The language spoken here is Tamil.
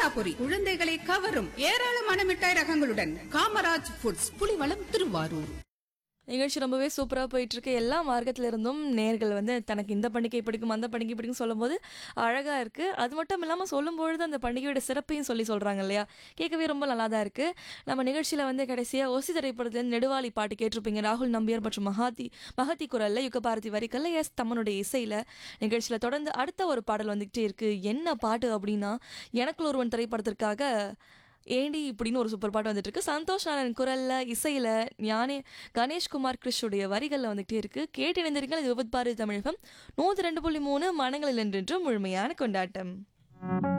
சோனாபுரி குழந்தைகளை கவரும் ஏராளமான மிட்டாய் ரகங்களுடன் காமராஜ் ஃபுட்ஸ் புலிவளம் திருவாரூர் நிகழ்ச்சி ரொம்பவே சூப்பராக போயிட்டு இருக்கு எல்லா மார்க்கத்துல இருந்தும் நேர்கள் வந்து தனக்கு இந்த பண்டிகை பிடிக்கும் அந்த பண்டிகை பிடிக்கும் சொல்லும்போது அழகா இருக்கு அது மட்டும் இல்லாமல் சொல்லும்பொழுது அந்த பண்டிகையோட சிறப்பையும் சொல்லி சொல்றாங்க இல்லையா கேட்கவே ரொம்ப நல்லா தான் இருக்கு நம்ம நிகழ்ச்சியில வந்து கடைசியா ஒசி திரைப்படத்துல நெடுவாளி பாட்டு கேட்டிருப்பீங்க ராகுல் நம்பியார் மற்றும் மகாதி மகதி குரல்ல யுகபாரதி வரிக்கல்ல எஸ் தம்மனுடைய இசையில நிகழ்ச்சியில தொடர்ந்து அடுத்த ஒரு பாடல் வந்துகிட்டே இருக்கு என்ன பாட்டு அப்படின்னா எனக்குள்ள ஒருவன் திரைப்படத்திற்காக ஏண்டி இப்படின்னு ஒரு சூப்பர் பாட்டு வந்துட்டு இருக்கு சந்தோஷ் நாராயண் குரல்ல இசையில ஞானே கணேஷ்குமார் கிருஷ்ணுடைய வரிகள்ல வந்துகிட்டே இருக்கு கேட்டு இணைந்திருக்கீங்க இது விபத் பாரதி தமிழகம் நூத்தி ரெண்டு புள்ளி மூணு மனங்களில் என்றென்றும் முழுமையான கொண்டாட்டம்